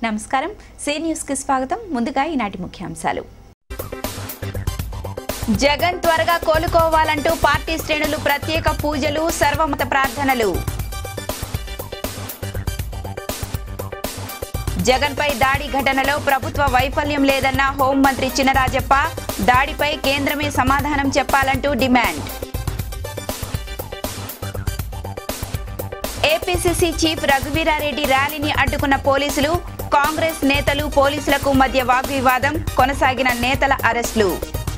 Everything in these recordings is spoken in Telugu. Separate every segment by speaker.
Speaker 1: నమస్కారం సే న్యూస్కి స్వాగతం ముందుగా ఈనాటి ముఖ్యాంశాలు జగన్ త్వరగా కోలుకోవాలంటూ పార్టీ శ్రేణులు ప్రత్యేక పూజలు సర్వమత ప్రార్థనలు జగన్పై దాడి ఘటనలో ప్రభుత్వ వైఫల్యం లేదన్న హోంమంత్రి చినరాజప్ప దాడిపై కేంద్రమే సమాధానం చెప్పాలంటూ డిమాండ్ ఏపీసీసీ చీఫ్ రఘువీరారెడ్డి ర్యాలీని అడ్డుకున్న పోలీసులు కాంగ్రెస్ నేతలు పోలీసులకు మధ్య వాగ్వివాదం కొనసాగిన నేతల అరెస్టులు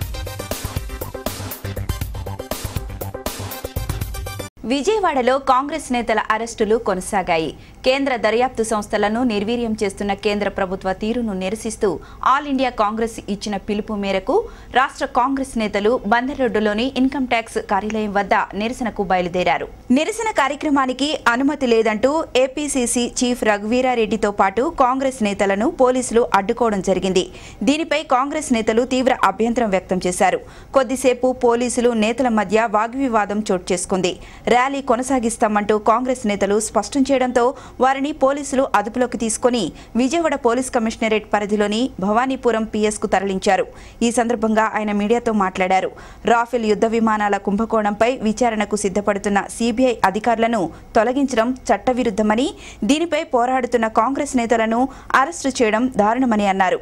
Speaker 1: విజయవాడలో కాంగ్రెస్ నేతల అరెస్టులు కొనసాగాయి కేంద్ర దర్యాప్తు సంస్థలను నిర్వీర్యం చేస్తున్న కేంద్ర ప్రభుత్వ తీరును నిరసిస్తూ ఆల్ ఇండియా కాంగ్రెస్ ఇచ్చిన పిలుపు మేరకు రాష్ట్ర కాంగ్రెస్ నేతలు బందర్రోడ్డులోని ఇన్కమ్ ట్యాక్స్ కార్యాలయం వద్ద నిరసనకు బయలుదేరారు నిరసన కార్యక్రమానికి అనుమతి లేదంటూ ఏపీసీసీ చీఫ్ రఘువీరారెడ్డితో పాటు కాంగ్రెస్ నేతలను పోలీసులు అడ్డుకోవడం జరిగింది దీనిపై కాంగ్రెస్ నేతలు తీవ్ర అభ్యంతరం వ్యక్తం చేశారు కొద్దిసేపు పోలీసులు నేతల మధ్య వాగ్వివాదం చోటు చేసుకుంది ర్యాలీ కొనసాగిస్తామంటూ కాంగ్రెస్ నేతలు స్పష్టం చేయడంతో వారిని పోలీసులు అదుపులోకి తీసుకుని విజయవాడ పోలీస్ కమిషనరేట్ పరిధిలోని భవానీపురం పిఎస్ కు తరలించారు ఈ సందర్భంగా ఆయన మీడియాతో మాట్లాడారు రాఫెల్ యుద్ధ విమానాల కుంభకోణంపై విచారణకు సిద్ధపడుతున్న సిబిఐ అధికారులను తొలగించడం చట్టవిరుద్ధమని దీనిపై పోరాడుతున్న కాంగ్రెస్ నేతలను అరెస్టు చేయడం దారుణమని అన్నారు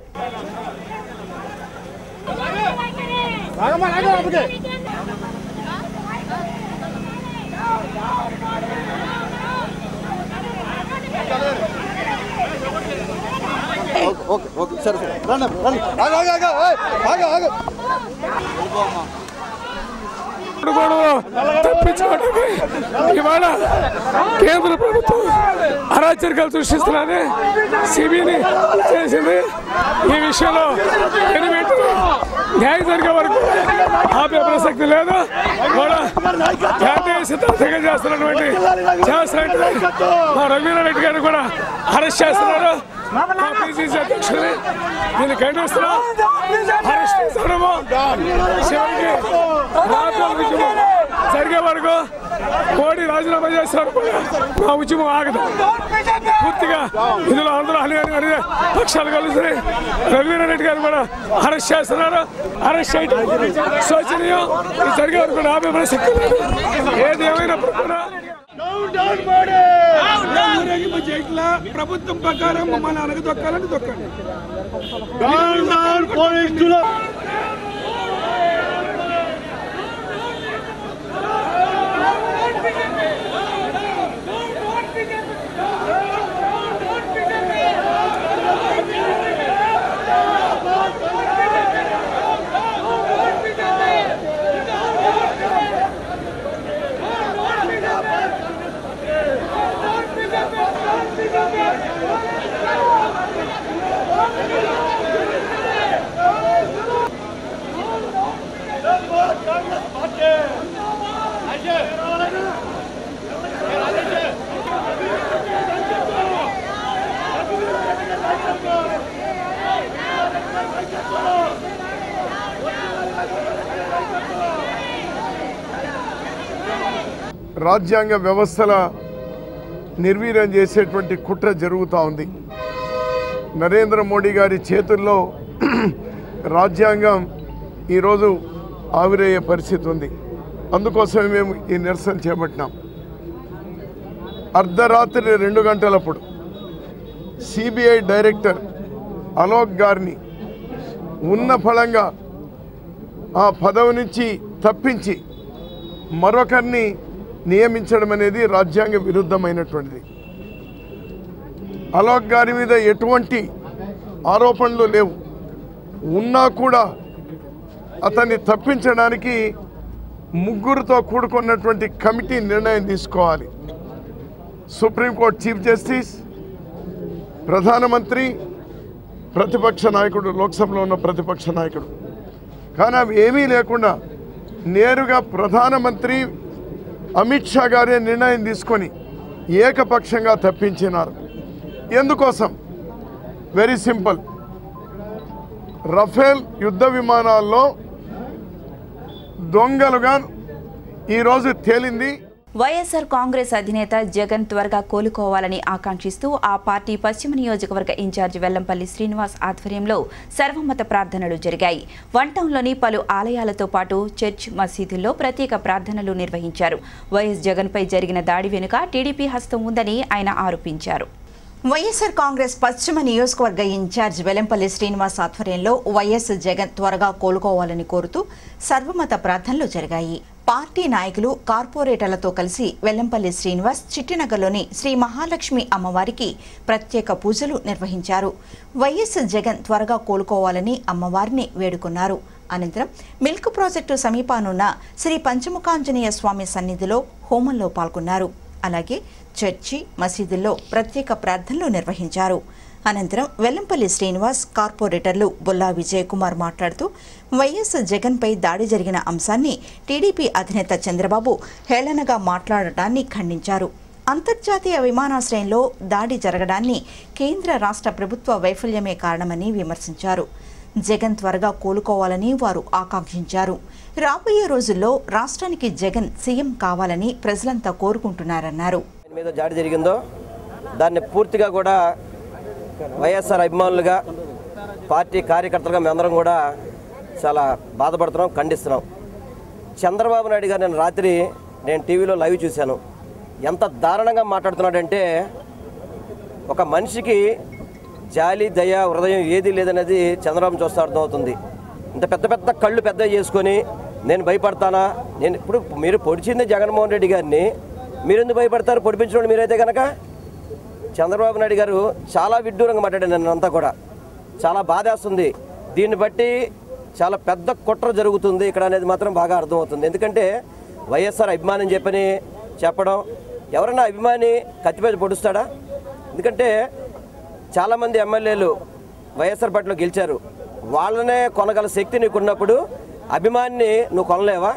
Speaker 2: ఓకే ఓకే సరే సరే రండి రండి ఆగు ఆగు ఆగు ఏయ్, ఆగు ఆగు
Speaker 3: గొడవ తప్పించుకోవడానికి ఇవాళ కేంద్ర ప్రభుత్వం అరాచరికాలు సృష్టిస్తున్నారని సిబిని చేసింది ఈ విషయంలో ఎనిమిది న్యాయం జరిగే వరకు ఆపే ప్రసక్తి లేదు కూడా జాతీయ సిద్ధాంతంగా చేస్తున్నటువంటి చేస్తున్నటువంటి మా రవీంద్రరెడ్డి గారిని కూడా అరెస్ట్ చేస్తున్నారు మా పిసిసి అధ్యక్షుడిని దీన్ని ఖండిస్తున్నాం అరెస్ట్ చేస్తున్నాము చివరికి రాఫెల్ ఉద్యమం జరిగే వరకు మోడీ రాజీనామా చేస్తారు మా ఉద్యమం ఆగదు పూర్తిగా ఇందులో అందరూ అన్ని అన్ని పక్షాలు కలిసి రవీంద్రరెడ్డి గారు కూడా అరెస్ట్ చేస్తున్నారు అరెస్ట్ చేయడం శోచనీయం ఇది జరిగే వరకు కూడా ఆపే ప్రసక్తి లేదు ఏది ఏమైనప్పుడు కూడా ఊరేగింపు చేయట్లా ప్రభుత్వం ప్రకారం మమ్మల్ని అనగదొక్కాలని దొక్కండి
Speaker 4: రాజ్యాంగ వ్యవస్థల నిర్వీర్యం చేసేటువంటి కుట్ర జరుగుతూ ఉంది నరేంద్ర మోడీ గారి చేతుల్లో రాజ్యాంగం ఈరోజు ఆవిరయ్యే పరిస్థితి ఉంది అందుకోసమే మేము ఈ నిరసన చేపట్టినాం అర్ధరాత్రి రెండు గంటలప్పుడు సిబిఐ డైరెక్టర్ అలోక్ గారిని ఉన్న ఫలంగా ఆ పదవి నుంచి తప్పించి మరొకరిని నియమించడం అనేది రాజ్యాంగ విరుద్ధమైనటువంటిది అలోక్ గారి మీద ఎటువంటి ఆరోపణలు లేవు ఉన్నా కూడా అతన్ని తప్పించడానికి ముగ్గురుతో కూడుకున్నటువంటి కమిటీ నిర్ణయం తీసుకోవాలి సుప్రీంకోర్టు చీఫ్ జస్టిస్ ప్రధానమంత్రి ప్రతిపక్ష నాయకుడు లోక్సభలో ఉన్న ప్రతిపక్ష నాయకుడు కానీ అవి ఏమీ లేకుండా నేరుగా ప్రధానమంత్రి అమిత్ షా గారే నిర్ణయం తీసుకొని ఏకపక్షంగా తప్పించినారు ఎందుకోసం వెరీ సింపుల్ రఫేల్ యుద్ధ విమానాల్లో దొంగలుగా ఈరోజు తేలింది
Speaker 1: వైఎస్ఆర్ కాంగ్రెస్ అధినేత జగన్ త్వరగా కోలుకోవాలని ఆకాంక్షిస్తూ ఆ పార్టీ పశ్చిమ నియోజకవర్గ ఇన్ఛార్జ్ వెల్లంపల్లి శ్రీనివాస్ ఆధ్వర్యంలో సర్వమత ప్రార్థనలు జరిగాయి వన్ టౌన్లోని పలు ఆలయాలతో పాటు చర్చ్ మసీదుల్లో ప్రత్యేక ప్రార్థనలు నిర్వహించారు వైఎస్ జగన్పై జరిగిన దాడి వెనుక టీడీపీ హస్తం ఉందని ఆయన ఆరోపించారు
Speaker 5: వైఎస్ఆర్ కాంగ్రెస్ పశ్చిమ నియోజకవర్గ ఇన్ఛార్జ్ వెలంపల్లి శ్రీనివాస్ ఆధ్వర్యంలో వైఎస్ జగన్ త్వరగా కోలుకోవాలని కోరుతూ సర్వమత ప్రార్థనలు జరిగాయి పార్టీ నాయకులు కార్పొరేటర్లతో కలిసి వెల్లంపల్లి శ్రీనివాస్ చిట్టినగర్లోని శ్రీ మహాలక్ష్మి అమ్మవారికి ప్రత్యేక పూజలు నిర్వహించారు వైఎస్ జగన్ త్వరగా కోలుకోవాలని అమ్మవారిని వేడుకున్నారు అనంతరం మిల్క్ ప్రాజెక్టు సమీపానున్న శ్రీ పంచముఖాంజనేయ స్వామి సన్నిధిలో హోమంలో పాల్గొన్నారు అలాగే చర్చి మసీదుల్లో ప్రత్యేక ప్రార్థనలు నిర్వహించారు అనంతరం వెల్లంపల్లి శ్రీనివాస్ కార్పొరేటర్లు బొల్లా విజయ్ కుమార్ మాట్లాడుతూ వైఎస్ జగన్పై దాడి జరిగిన అంశాన్ని టీడీపీ అధినేత చంద్రబాబు హేళనగా మాట్లాడటాన్ని ఖండించారు అంతర్జాతీయ విమానాశ్రయంలో దాడి జరగడాన్ని కేంద్ర రాష్ట్ర ప్రభుత్వ వైఫల్యమే కారణమని విమర్శించారు జగన్ త్వరగా కోలుకోవాలని వారు ఆకాంక్షించారు రాబోయే రోజుల్లో రాష్ట్రానికి జగన్ సీఎం కావాలని ప్రజలంతా కోరుకుంటున్నారన్నారు
Speaker 6: ఆయన మీద జాడి జరిగిందో దాన్ని పూర్తిగా కూడా వైఎస్ఆర్ అభిమానులుగా పార్టీ కార్యకర్తలుగా మేమందరం కూడా చాలా బాధపడుతున్నాం ఖండిస్తున్నాం చంద్రబాబు నాయుడు గారు నేను రాత్రి నేను టీవీలో లైవ్ చూశాను ఎంత దారుణంగా మాట్లాడుతున్నాడంటే ఒక మనిషికి జాలి దయ హృదయం ఏది లేదనేది చంద్రబాబు చూస్తే అర్థమవుతుంది ఇంత పెద్ద పెద్ద కళ్ళు పెద్ద చేసుకొని నేను భయపడతానా నేను ఇప్పుడు మీరు పొడిచింది జగన్మోహన్ రెడ్డి గారిని మీరు ఎందుకు భయపడతారు పొడిపించడం మీరైతే కనుక చంద్రబాబు నాయుడు గారు చాలా విడ్డూరంగా మాట్లాడారు నన్ను అంతా కూడా చాలా బాధేస్తుంది దీన్ని బట్టి చాలా పెద్ద కుట్ర జరుగుతుంది ఇక్కడ అనేది మాత్రం బాగా అర్థమవుతుంది ఎందుకంటే వైఎస్ఆర్ అభిమానం చెప్పని చెప్పడం ఎవరైనా అభిమాని కత్తిపేట పొడుస్తాడా ఎందుకంటే చాలామంది ఎమ్మెల్యేలు వైఎస్ఆర్ పార్టీలో గెలిచారు వాళ్ళనే కొనగల శక్తి నీకున్నప్పుడు అభిమాన్ని నువ్వు కొనలేవా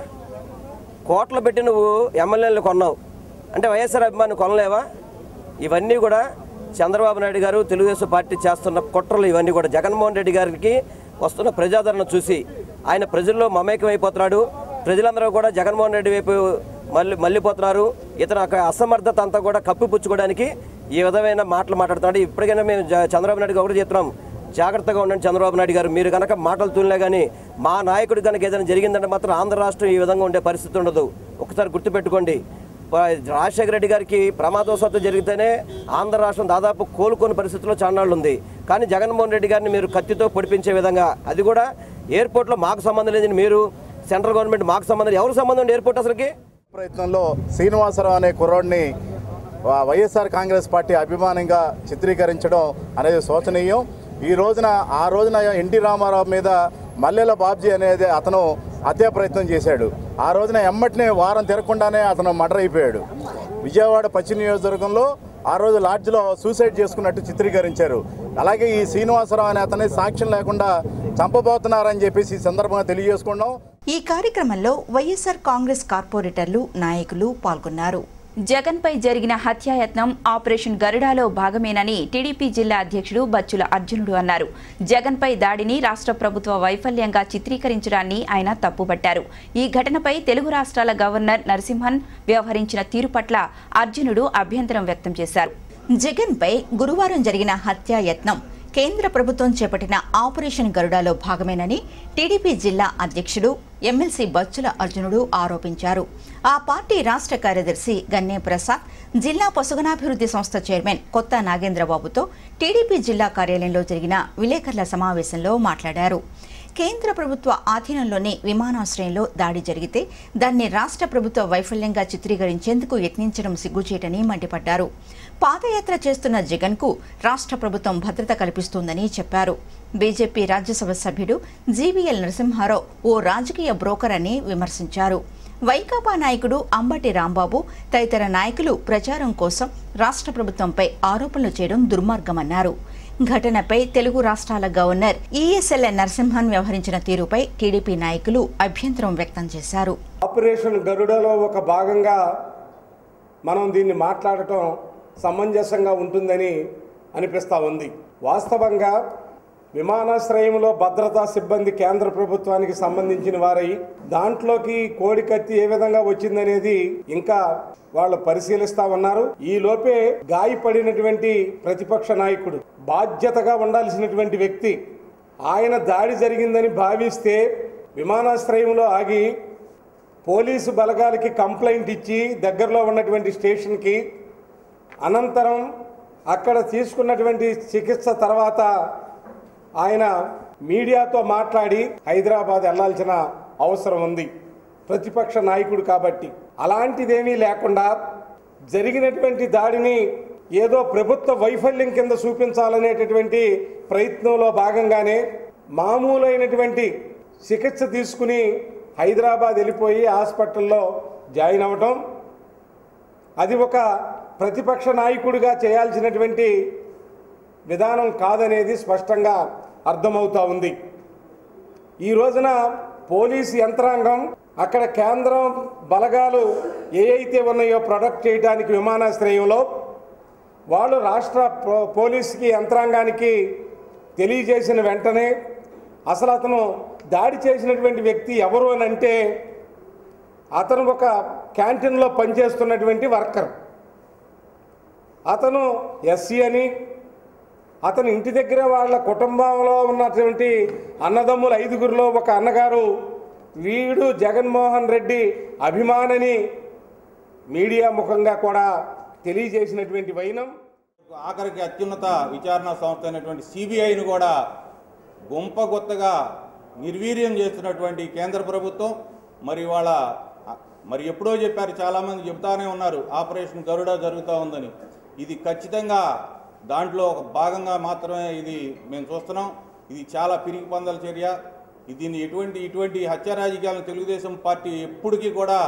Speaker 6: కోట్లు పెట్టి నువ్వు ఎమ్మెల్యేలు కొన్నావు అంటే వైఎస్ఆర్ అభిమాని కొనలేవా ఇవన్నీ కూడా చంద్రబాబు నాయుడు గారు తెలుగుదేశం పార్టీ చేస్తున్న కుట్రలు ఇవన్నీ కూడా జగన్మోహన్ రెడ్డి గారికి వస్తున్న ప్రజాదరణ చూసి ఆయన ప్రజల్లో మమేకం అయిపోతున్నాడు ప్రజలందరూ కూడా జగన్మోహన్ రెడ్డి వైపు మళ్ళీ మళ్ళీపోతున్నారు ఇతను ఒక అసమర్థత అంతా కూడా కప్పిపుచ్చుకోవడానికి ఈ విధమైన మాటలు మాట్లాడుతున్నాడు ఇప్పటికైనా మేము జ- చంద్రబాబు నాయుడు ఒకటి చెప్తున్నాం జాగ్రత్తగా ఉండండి చంద్రబాబు నాయుడు గారు మీరు కనుక మాటలు తూలినా కానీ మా నాయకుడు కనుక ఏదైనా జరిగిందంటే మాత్రం ఆంధ్ర రాష్ట్రం ఈ విధంగా ఉండే పరిస్థితి ఉండదు ఒకసారి గుర్తుపెట్టుకోండి ప- రాజశేఖర రెడ్డి గారికి ప్రమాదవశాత్తు జరిగితేనే ఆంధ్ర రాష్ట్రం దాదాపు కోలుకోని పరిస్థితిలో చాన్నాళ్ళు ఉంది కానీ జగన్మోహన్ రెడ్డి గారిని మీరు కత్తితో పొడిపించే విధంగా అది కూడా ఎయిర్పోర్ట్లో మాకు సంబంధం లేదని మీరు సెంట్రల్ గవర్నమెంట్ మాకు సంబంధం లేదు. ఎవరు సంబంధం ఉంది ఎయిర్పోర్ట్ అసలుకి
Speaker 2: ప్రయత్నంలో శ్రీనివాసరావు అనే కుర్రోడిని వా- వైఎస్ఆర్ కాంగ్రెస్ పార్టీ అభిమానంగా చిత్రీకరించడం అనేది శోచనీయం ఈ రోజున ఆ రోజున ఎన్టీ రామారావు మీద మల్లెల బాబ్జీ అనేది అతను హత్యా ప్రయత్నం చేశాడు ఆ రోజున ఎమ్మటినే వారం తిరగకుండానే అతను మర్డర్ అయిపోయాడు విజయవాడ పశ్చిమ నియోజకవర్గంలో ఆ రోజు లాడ్జ్లో సూసైడ్ చేసుకున్నట్టు చిత్రీకరించారు అలాగే ఈ శ్రీనివాసరావు అనే అతని సాక్ష్యం లేకుండా చంపబోతున్నారని చెప్పేసి ఈ సందర్భంగా తెలియజేసుకున్నాం
Speaker 5: ఈ కార్యక్రమంలో వైఎస్ఆర్ కాంగ్రెస్ కార్పొరేటర్లు నాయకులు పాల్గొన్నారు
Speaker 1: జగన్పై జరిగిన హత్యాయత్నం ఆపరేషన్ గరుడాలో భాగమేనని టీడీపీ జిల్లా అధ్యక్షుడు బచ్చుల అర్జునుడు అన్నారు జగన్పై దాడిని రాష్ట్ర ప్రభుత్వ వైఫల్యంగా చిత్రీకరించడాన్ని ఆయన తప్పుపట్టారు ఈ ఘటనపై తెలుగు రాష్ట్రాల గవర్నర్ నరసింహన్ వ్యవహరించిన తీరు పట్ల అర్జునుడు అభ్యంతరం వ్యక్తం చేశారు
Speaker 5: జగన్పై గురువారం జరిగిన హత్యాయత్నం కేంద్ర ప్రభుత్వం చేపట్టిన ఆపరేషన్ గరుడాలో భాగమేనని టీడీపీ జిల్లా అధ్యక్షుడు ఎమ్మెల్సీ బచ్చుల అర్జునుడు ఆరోపించారు ఆ పార్టీ రాష్ట్ర కార్యదర్శి గన్నే ప్రసాద్ జిల్లా పశుగనాభివృద్ధి సంస్థ చైర్మన్ కొత్త నాగేంద్రబాబుతో టీడీపీ జిల్లా కార్యాలయంలో జరిగిన విలేకరుల సమావేశంలో మాట్లాడారు కేంద్ర ప్రభుత్వ ఆధీనంలోని విమానాశ్రయంలో దాడి జరిగితే దాన్ని రాష్ట్ర ప్రభుత్వ వైఫల్యంగా చిత్రీకరించేందుకు యత్నించడం సిగ్గుచేటని మండిపడ్డారు పాదయాత్ర చేస్తున్న జగన్కు రాష్ట్ర ప్రభుత్వం భద్రత కల్పిస్తోందని చెప్పారు బీజేపీ రాజ్యసభ సభ్యుడు జీవీఎల్ నరసింహారావు ఓ రాజకీయ బ్రోకర్ అని విమర్శించారు వైకాపా నాయకుడు అంబటి రాంబాబు తదితర నాయకులు ప్రచారం కోసం రాష్ట్ర ప్రభుత్వంపై ఆరోపణలు చేయడం దుర్మార్గమన్నారు ఘటనపై తెలుగు రాష్ట్రాల గవర్నర్ ఈఎస్ఎల్ఎన్ నరసింహన్ వ్యవహరించిన తీరుపై టీడీపీ నాయకులు అభ్యంతరం వ్యక్తం చేశారు
Speaker 7: ఆపరేషన్ గరుడలో ఒక భాగంగా మనం దీన్ని మాట్లాడటం సమంజసంగా ఉంటుందని అనిపిస్తూ ఉంది వాస్తవంగా విమానాశ్రయంలో భద్రతా సిబ్బంది కేంద్ర ప్రభుత్వానికి సంబంధించిన వారై దాంట్లోకి కోడి కత్తి ఏ విధంగా వచ్చిందనేది ఇంకా వాళ్ళు పరిశీలిస్తా ఉన్నారు ఈ లోపే గాయపడినటువంటి ప్రతిపక్ష నాయకుడు బాధ్యతగా ఉండాల్సినటువంటి వ్యక్తి ఆయన దాడి జరిగిందని భావిస్తే విమానాశ్రయంలో ఆగి పోలీసు బలగాలకి కంప్లైంట్ ఇచ్చి దగ్గరలో ఉన్నటువంటి స్టేషన్కి అనంతరం అక్కడ తీసుకున్నటువంటి చికిత్స తర్వాత ఆయన మీడియాతో మాట్లాడి హైదరాబాద్ వెళ్లాల్సిన అవసరం ఉంది ప్రతిపక్ష నాయకుడు కాబట్టి అలాంటిదేమీ లేకుండా జరిగినటువంటి దాడిని ఏదో ప్రభుత్వ వైఫల్యం కింద చూపించాలనేటటువంటి ప్రయత్నంలో భాగంగానే మామూలైనటువంటి చికిత్స తీసుకుని హైదరాబాద్ వెళ్ళిపోయి హాస్పిటల్లో జాయిన్ అవ్వటం అది ఒక ప్రతిపక్ష నాయకుడిగా చేయాల్సినటువంటి విధానం కాదనేది స్పష్టంగా అర్థమవుతా ఉంది ఈ రోజున పోలీసు యంత్రాంగం అక్కడ కేంద్రం బలగాలు ఏ అయితే ఉన్నాయో ప్రొడక్ట్ చేయడానికి విమానాశ్రయంలో వాళ్ళు రాష్ట్ర పో- పోలీసుకి యంత్రాంగానికి తెలియజేసిన వెంటనే అసలు అతను దాడి చేసినటువంటి వ్యక్తి ఎవరు అని అంటే అతను ఒక క్యాంటీన్లో పనిచేస్తున్నటువంటి వర్కర్ అతను ఎస్సీ అని అతని ఇంటి దగ్గర వాళ్ళ కుటుంబంలో ఉన్నటువంటి అన్నదమ్ముల ఐదుగురిలో ఒక అన్నగారు వీడు జగన్మోహన్ రెడ్డి అభిమానని మీడియా ముఖంగా కూడా తెలియజేసినటువంటి వైనం
Speaker 8: ఆఖరికి అత్యున్నత విచారణ సంస్థ అయినటువంటి సిబిఐని కూడా గుంపగొత్తగా నిర్వీర్యం చేస్తున్నటువంటి కేంద్ర ప్రభుత్వం మరి వాళ్ళ మరి ఎప్పుడో చెప్పారు చాలామంది చెబుతానే ఉన్నారు ఆపరేషన్ గరుడ జరుగుతూ ఉందని ఇది ఖచ్చితంగా దాంట్లో ఒక భాగంగా మాత్రమే ఇది మేము చూస్తున్నాం ఇది చాలా పిరికి పందల చర్య ఇది దీన్ని ఎటువంటి ఇటువంటి హత్య రాజకీయాలను తెలుగుదేశం పార్టీ ఎప్పటికీ కూడా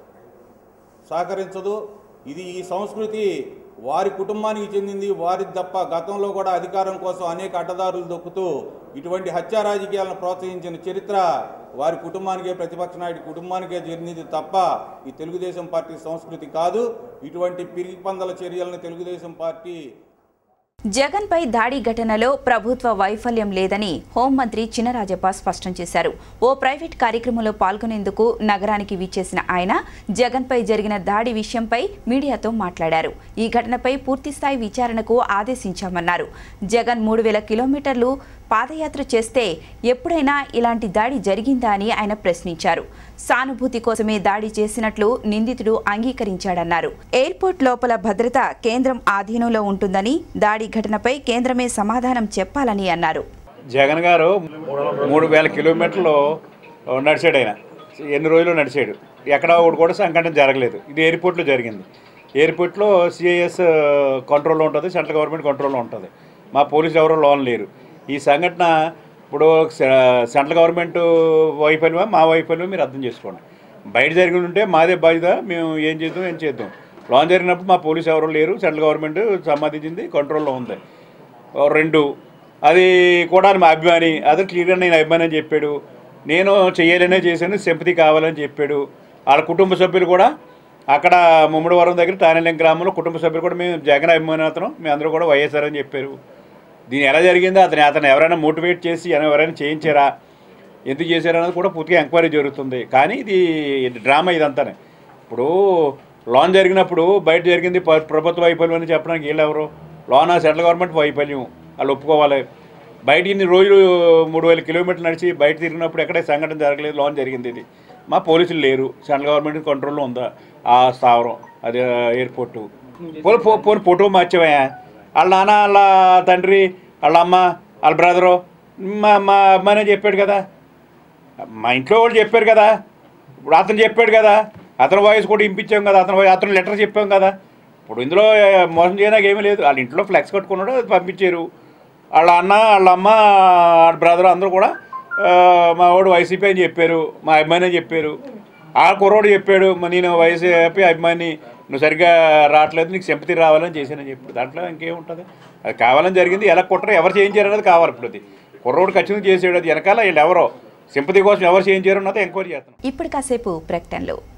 Speaker 8: సహకరించదు ఇది ఈ సంస్కృతి వారి కుటుంబానికి చెందింది వారి తప్ప గతంలో కూడా అధికారం కోసం అనేక అడ్డదారులు దొక్కుతూ ఇటువంటి హత్యా రాజకీయాలను ప్రోత్సహించిన చరిత్ర వారి కుటుంబానికే ప్రతిపక్ష నాయుడి కుటుంబానికే చెందింది తప్ప ఈ తెలుగుదేశం పార్టీ సంస్కృతి కాదు ఇటువంటి పిరికి పందల చర్యలను తెలుగుదేశం పార్టీ
Speaker 1: జగన్ పై దాడి ఘటనలో ప్రభుత్వ వైఫల్యం లేదని హోంమంత్రి చినరాజప్ప స్పష్టం చేశారు ఓ ప్రైవేట్ కార్యక్రమంలో పాల్గొనేందుకు నగరానికి విచ్చేసిన ఆయన జగన్ పై జరిగిన దాడి విషయంపై మీడియాతో మాట్లాడారు ఈ ఘటనపై పూర్తిస్థాయి విచారణకు ఆదేశించామన్నారు జగన్ మూడు వేల కిలోమీటర్లు పాదయాత్ర చేస్తే ఎప్పుడైనా ఇలాంటి దాడి జరిగిందా అని ఆయన ప్రశ్నించారు సానుభూతి కోసమే దాడి చేసినట్లు నిందితుడు అంగీకరించాడన్నారు ఎయిర్పోర్ట్ లోపల భద్రత కేంద్రం ఆధీనంలో ఉంటుందని దాడి ఘటనపై కేంద్రమే సమాధానం చెప్పాలని అన్నారు
Speaker 9: జగన్ గారు మూడు వేల కిలోమీటర్లు నడిచాడు ఆయన ఎన్ని రోజులు నడిచాడు ఎక్కడ ఒకటి కూడా సంఘటన జరగలేదు ఇది ఎయిర్పోర్ట్లో జరిగింది ఎయిర్పోర్ట్లో సిఐఎస్ కంట్రోల్లో ఉంటుంది సెంట్రల్ గవర్నమెంట్ కంట్రోల్లో ఉంటుంది మా పోలీసు ఎవరో లోన్ లేరు ఈ సంఘటన ఇప్పుడు సె- సెంట్రల్ గవర్నమెంట్ వైఫల్యమా మా వైఫల్యం మీరు అర్థం చేసుకోండి బయట జరిగి ఉంటే మాదే బాధ్యత మేము ఏం చేద్దాం ఏం చేద్దాం లోన్ జరిగినప్పుడు మా పోలీసు ఎవరు లేరు సెంట్రల్ గవర్నమెంట్ సంబంధించింది కంట్రోల్లో ఉంది ఓ రెండు అది కూడా మా అభిమాని అదే క్లియర్గా నేను అభిమాని అని చెప్పాడు నేను చేయాలనే చేశాను సింపతి కావాలని చెప్పాడు వాళ్ళ కుటుంబ సభ్యులు కూడా అక్కడ ముమ్మడివరం దగ్గర తానేలం గ్రామంలో కుటుంబ సభ్యులు కూడా మేము జగన్ అభిమాని అతను మేము అందరూ కూడా వైఎస్ఆర్ అని చెప్పారు దీని ఎలా జరిగిందో అతను అతను ఎవరైనా మోటివేట్ చేసి ఎవరైనా చేయించారా ఎందుకు చేశారన్నది కూడా పూర్తిగా ఎంక్వైరీ జరుగుతుంది కానీ ఇది డ్రామా ఇదంతానే ఇప్పుడు లోన్ జరిగినప్పుడు బయట జరిగింది ప- ప్రభుత్వ వైఫల్యం అని చెప్పడానికి వీళ్ళు ఎవరు లోన్ ఆ సెంట్రల్ గవర్నమెంట్ వైఫల్యం వాళ్ళు ఒప్పుకోవాలి బయట ఇన్ని రోజులు మూడు వేల కిలోమీటర్లు నడిచి బయట తిరిగినప్పుడు ఎక్కడే సంఘటన జరగలేదు లోన్ జరిగింది ఇది మా పోలీసులు లేరు సెంట్రల్ గవర్నమెంట్ కంట్రోల్లో ఉందా ఆ స్థావరం అది ఎయిర్పోర్టు పోనీ పో- పోనీ ఫోటో మార్చావా వాళ్ళ నాన్న వాళ్ళ తండ్రి వాళ్ళ అమ్మ వాళ్ళ బ్రదరు మా మా అమ్మాయినే చెప్పాడు కదా మా ఇంట్లో వాళ్ళు చెప్పారు కదా ఇప్పుడు అతను చెప్పాడు కదా అతని వాయిస్ కూడా ఇంపించాం కదా అతను voice- అతను లెటర్ చెప్పాం కదా ఇప్పుడు ఇందులో ఏ, మోసం చేయడానికి ఏమీ లేదు వాళ్ళ ఇంట్లో ఫ్లెక్స్ కట్టుకున్నాడు అది పంపించారు వాళ్ళ అన్న వాళ్ళ అమ్మ వాళ్ళ బ్రదర్ అందరూ కూడా ఆ, మా వాడు వైసీపీ అని చెప్పారు మా అభిమాని అని చెప్పారు ఆ కుర్రోడు చెప్పాడు "మా నేను వైసీపీ అభిమాని నువ్వు సరిగ్గా రావట్లేదు నీకు సింపతి రావాలని చేశానని చెప్పాడు దాంట్లో ఇంకేముంటుంది అది కావాలని జరిగింది ఎలా కుట్ర ఎవరు చేయించారు అనేది కావాలి ఇప్పుడు అది కుర్రోడు ఖచ్చితంగా చేసాడు అది వెనకాల వీళ్ళు ఎవరో సింపతి కోసం ఎవరు చేయించారు అన్నది ఎంక్వైరీ చేస్తున్నాం
Speaker 1: ఇప్పుడు కాసేపు ప్రకటనలు